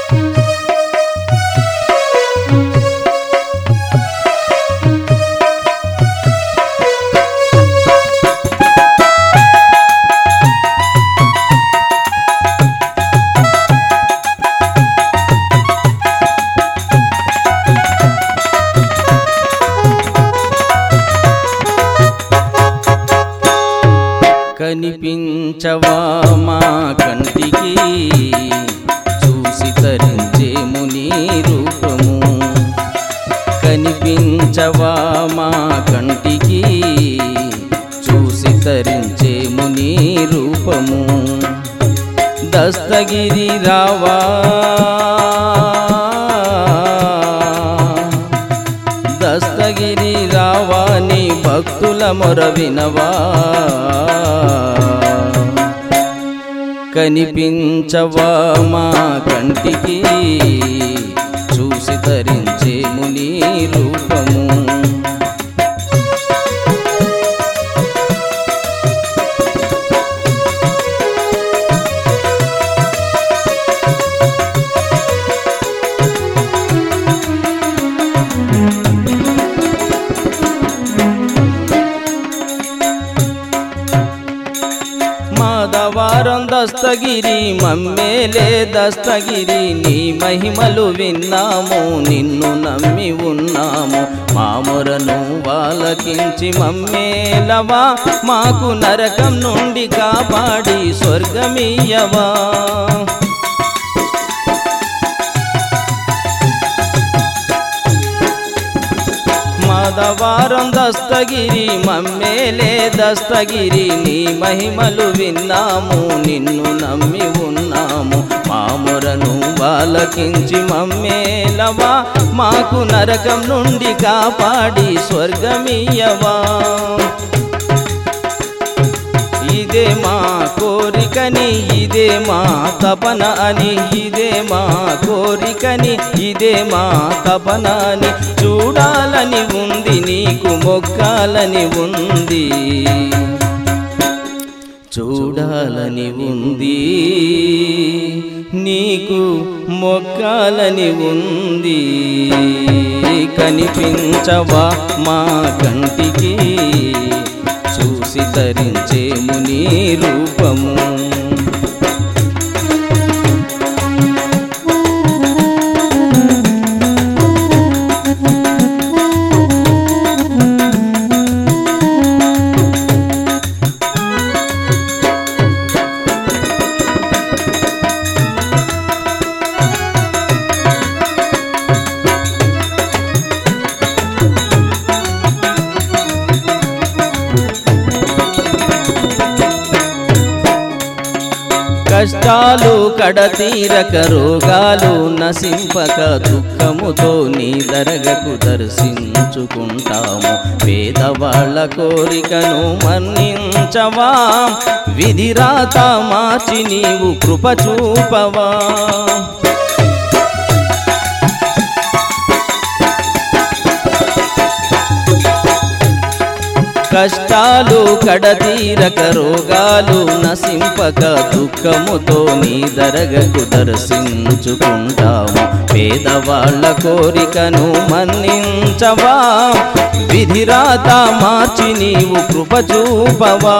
కనిపించవా మా కంటికి చూసి తరించేము నీ రూపము కనిపించవా మా కంటికి చూసి తరించేము నీ రూపము దస్తగిరి రావా దస్తగిరి రావా నీ భక్తుల మొర వినవా కనిపించవా మా కంటికి చూసి తరించేము నీ రూపము మాధవారం దస్తగిరి మమ్మేలే దస్తగిరి నీ మహిమలు విన్నాము నిన్ను నమ్మి ఉన్నాము మామొరను వాలకించి మమ్మేలవా మాకు నరకం నుండి కాపాడి స్వర్గమీయవా మాధవారం దస్తగిరి మమ్మేలే దస్తగిరి నీ మహిమలు విన్నాము నిన్ను నమ్మి ఉన్నాము మామురను బాలకించి మమ్మేలవా మాకు నరకం నుండి కాపాడి స్వర్గమీయవా ఇదే మా కోరికని ఇదే మా తపన అని ఇదే మా కోరికని ఇదే మా తపన అని చూడాలని ఉంది నీకు మొక్కాలని ఉంది చూడాలని ఉంది నీకు మొక్కాలని ఉంది కనిపించవా మా కంటికి చూసి తరించేము నీ రూపము కష్టాలు కడతీరక రోగాలు నశింపక దుఃఖముతో నీ దరగకు దర్శించుకుంటాము పేదవాళ్ళ కోరికను మన్నించవా విధిరాత మార్చి నీవు కృప చూపవా కష్టాలు కడతీరక రోగాలు నశింపక దుఃఖముతో నీ దరగకు దర్శించుకుంటాము పేదవాళ్ళ కోరికను మన్నించవా విధిరాత మార్చి నీవు కృప చూపవా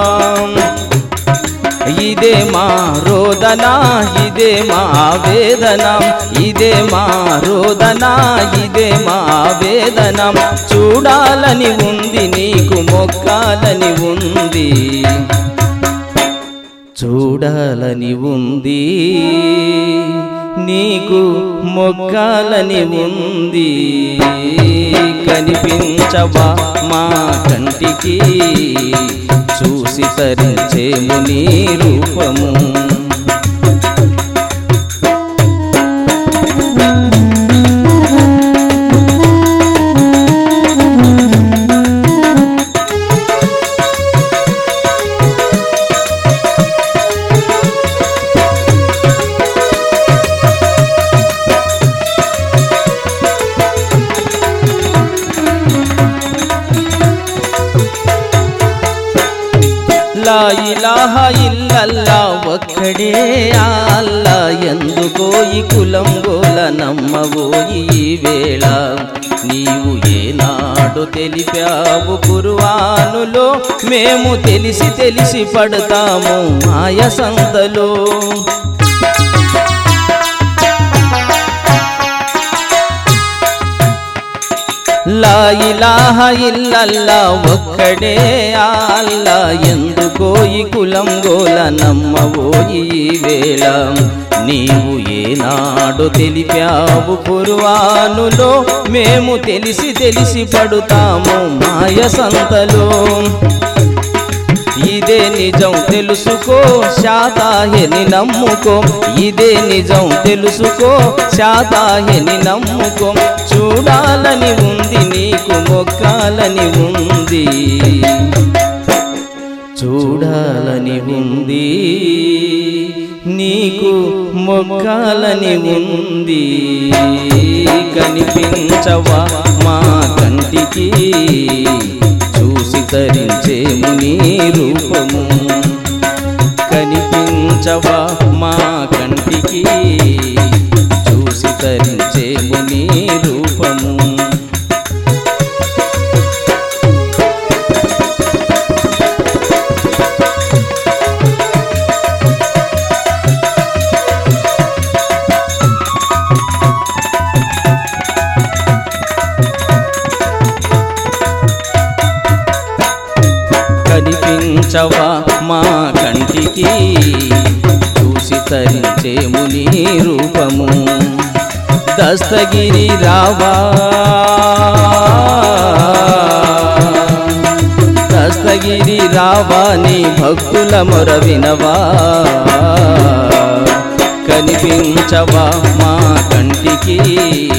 ఇదే మా రోదన ఇదే మా వేదన ఇదే మా రోదన ఇదే మా వేదన చూడాలని ఉంది నీకు మొక్కాలని ఉంది చూడాలని ఉంది నీకు మొక్కాలని ఉంది కనిపించవా మా కంటికి చూసి తరించేము నీ రూపము లా ఇలాహ ఇల్లల్లా ఒక్కడే అల్లా ఎందుకో ఈ కులం గోల నమ్మవోయి ఈ వేళ నీవు ఏనాడు తెలిపావు కురువానులో మేము తెలిసి తెలిసి పడతాము మాయ సంతలో లా ఇలాహ ఇల్లల్లా ఒక్కడే అల్లా ఎందుకో ఈ కులం గోల నమ్మవోయి ఈ వేళ నీవు ఏనాడు తెలిపావు పుర్వానులో మేము తెలిసి తెలిసి పడుతాము మాయ సంతలో ఇదే నిజం తెలుసుకో శాతాహిని నమ్ముకో ఇదే నిజం తెలుసుకో శాతాహిని నమ్ముకో చూడాలని ఉంది నీకు మొక్కాలని ఉంది చూడాలని ఉంది నీకు మొక్కాలని ఉంది కనిపించవా మా కంటికి చూసి తరించేము నీ రూపము కనిపించవా మా కంటికి చూసి తరించేము నీ రూపము కనిపించవా మా కంటికి చూసి తరించేము నీ రూపము దస్తగిరి రావా దస్తగిరి రావా నీ భక్తుల మొర వినవా కనిపించవా మా కంటికి